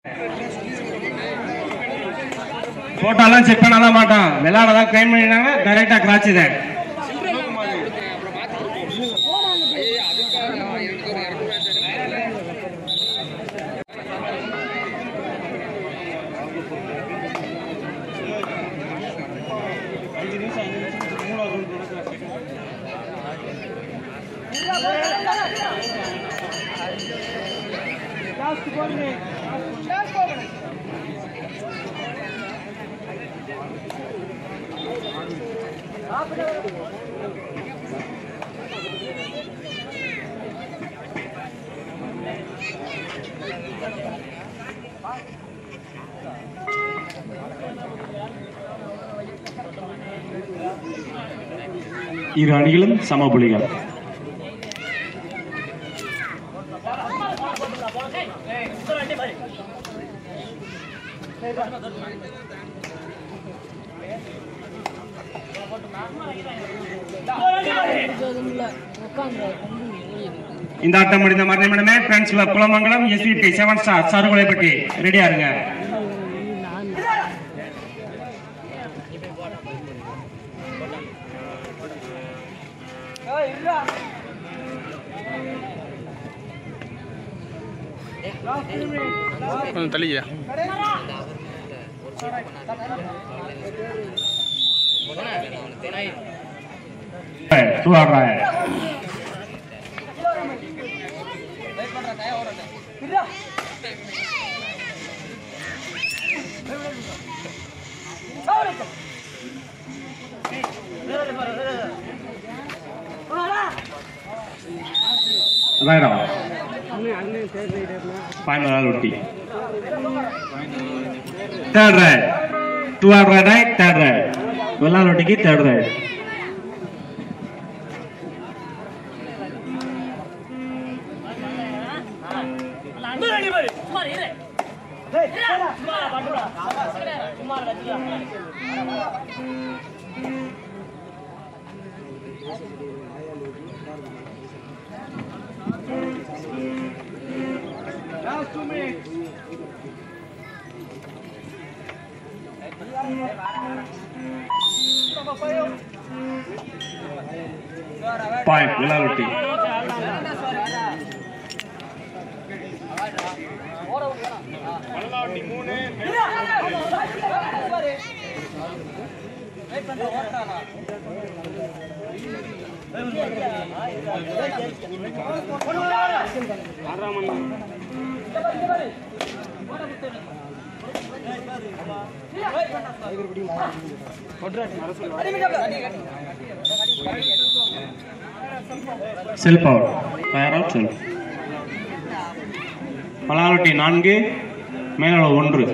போட்டோலாம் செக் பண்ணலாம் மாட்டோம் விளையாடதான் கிளைம் பண்ணிட்டாங்க டைரக்டா கிராச் தான் இரு அணிகளும் சம புள்ளிகள் இந்த ஆட்டம் முடிந்த மரணமே friends club Kulamangalam SPB seven star Sarugulaipatti ரெடியா இருங்க கொஞ்சம் தள்ளியா டூ ஆடுறாங்க அதான் ஃபைனல் ஒட்டி third right two or right third right வெள்ளால் ஒட்டிக்கு தேர்ட் ரைட் பாயிண்ட் வெள்ளால் ஒட்டி self out fire out self பலாலொட்டி நான்கு மேலோட ஒன்று